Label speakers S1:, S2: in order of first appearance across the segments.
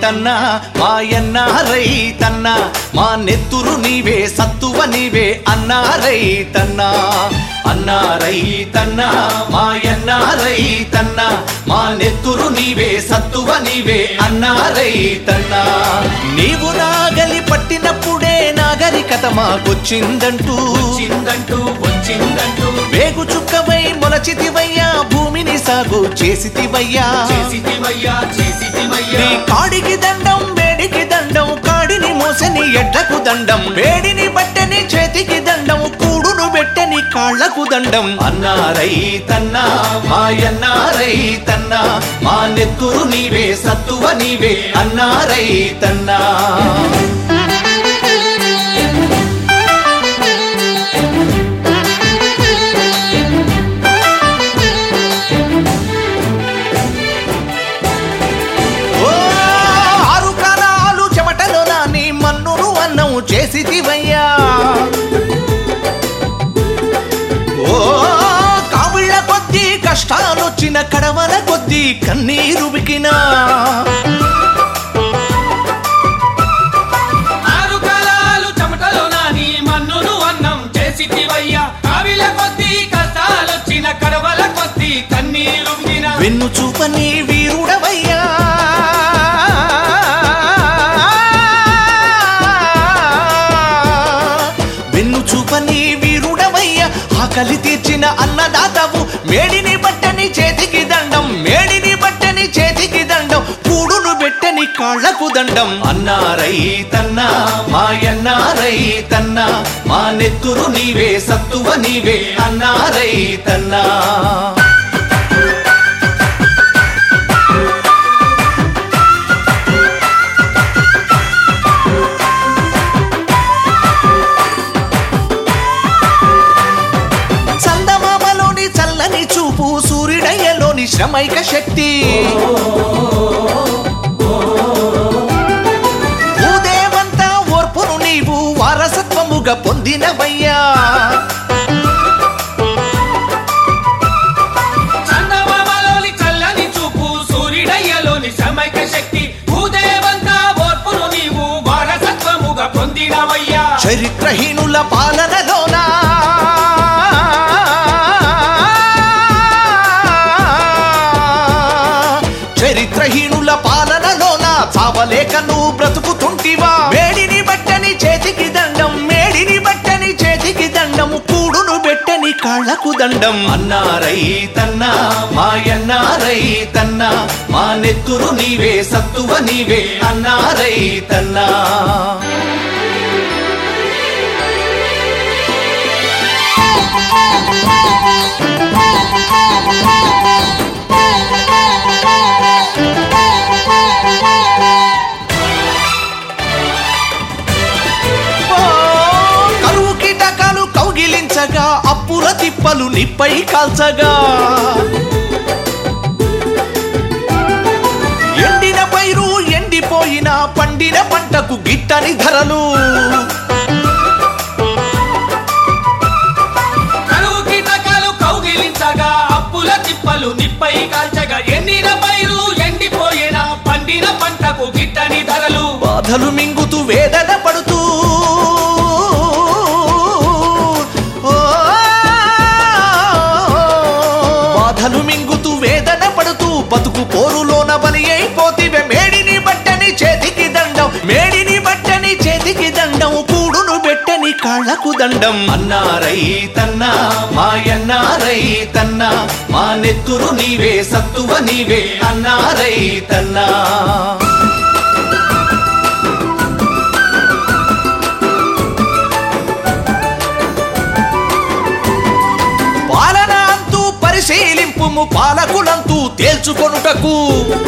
S1: రైతన్న మాయన్న రైతన్న మా నెత్తురు నీవే సత్తువ నీవే అన్నా రైతన్న అన్నా రైతన్న మాయన్న రైతన్న మా నెత్తురు నీవే సత్తువ నీవే అన్నా రైతన్న నీవు నాగలి పట్టినప్పుడే నాగరికత మాకొచ్చిందంటూ
S2: వచ్చిందంటూ వచ్చిందంటూ
S1: వేగు చుక్కవై మొలచితివయ్యా భూమిని సాగు చేసితివయ్యా
S2: చేసిటివయ్యా చేసిటివయ్యా
S1: నీ కాడికి దండం వేడికి దండం కాడిని మోసని ఎడ్లకు దండం వేడిని బట్టని చేతికి దండం కూడును పెట్టని కాళ్లకు దండం అన్నా రైతన్నా మాయన్నా రైతన్నా మా నెత్తురు నీవే సత్తువ నీవే అన్నా రైతన్నా ఓ ఆరు కాలాలు చెమటలో నాని మన్నును అన్నం చేసితివయ్యా ఓ కావిళ్ళ కొద్దీ కష్టాలొచ్చిన కడవల కొద్దీ కన్నీరు బికినా
S2: ఆరు కాలాలు చెమటలో నాని మన్నును అన్నం చేసిటివయ్యా కావిల కొద్దీ కష్టాలొచ్చిన కడవల కొద్దీ కన్నీరు వినా
S1: వెన్ను చూపని వీరుడవయ్యా వెన్ను చూపని వీరుడవయ్యా ఆకలి తీర్చిన అన్నదాతవు మేడిని బట్టని చేతికి దండం మేడిని బట్టని చేతికి దండం కూడును పెట్టని కాళ్లకు దండం అన్నా రైతన్నా మాయన్నా రైతన్నా మా నెత్తురు నీవే సత్తువ నీవే అన్నా రైతన్నా చందమామలోని చల్లని చూపు సూర్యుడయ్యలోని శ్రమైక శక్తి భూదేవంతా ఓర్పును నీవు వారసత్వముగా పొందినవయ్యా
S2: చందమామలోని చల్లని చూపు సూర్యుడయ్యలోని సమైక శక్తి భూదేవంతా ఓర్పును నీవు వారసత్వముగా పొందినవయ్యా
S1: చరిత్రహీనుల పాలనలోనా చరిత్రహీనుల పాలనలోన చావలేక నువ్వు బ్రతుకుతుంటివా వేడిని బట్టని చేతికి దండం మేడిని బట్టని చేతికి దండం కూడును పెట్టని కాళ్లకు దండం అన్నా రైతన్నా మాయన్నా రైతన్నా మా నెత్తురు నీవే సత్తువ నీవే అన్నా రైతన్నా ఓ, కరువు కీటకాలు కౌగిలించగా అప్పుల తిప్పలు నిప్పై కాల్చగా ఎండిన పైరు ఎండిపోయిన పండిన పంటకు గిట్టని ధరలు
S2: కరువు కీటకాలు కౌగిలించగా అప్పుల తిప్పలు నిప్పై కాల్చగా ఎండిన పైరు ఎండిపోయిన పండిన పంటకు గిట్టని ధరలు
S1: బాధలు మింగుతూ వేదన పడుతూ ఓ, బాధలు మింగుతూ వేదన పడుతూ బతుకు పోరులోన బలి అయిపోతివే మేడిని బట్టని చేతికి దండం మేడిని బట్టని చేతికి దండం కూడును పెట్టని కాళ్లకు దండం అన్నా రైతన్నా మాయన్నా రైతన్నా మా నెత్తురు నీవే సత్తువ నీవే అన్నా రైతన్నా పాలన అంతూ పరిశీలింపుము పాలకులంతూ తేల్చుకొనుటకు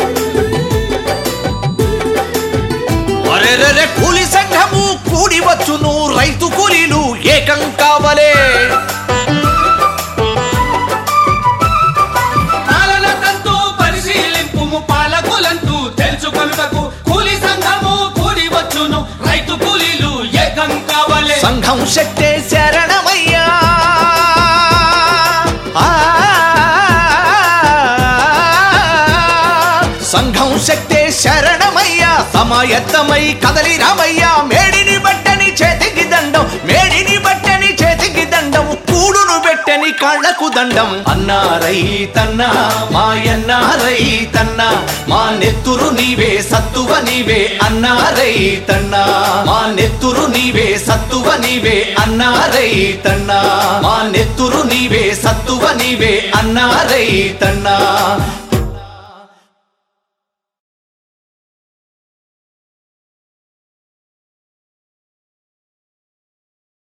S1: అరెరెరె కూలి సంఘము కూడి వచ్చును రైతు కూలీలు ఏకం కావలే
S2: పాలన తంతు పరిశీలింపుము పాలకులంతూ తెలుసుకొనుటకు కూలి సంఘము కూడి వచ్చును రైతు కూలీలు ఏకం కావలే
S1: సంఘం శక్తే శరణమయ్యా ఆ, సంఘం శక్తే శరణమయ్యా సమాయత్తమై కదలి రామయ్య మేడిని బట్టని చేతికి దండం మేడిని బట్టని చేతికి దండం కూడును పెట్టని కాళ్లకు దండం అన్నారై తన్నా మాయన్నారై తన్నా మా నెత్తురు నీవే సత్తువ నీవే అన్నారై తన్నా మా నెత్తురు నీవే సత్తువ నీవే అన్నారై తన్నా మా నెత్తురు నీవే సత్తువ నీవే అన్నారై తన్నా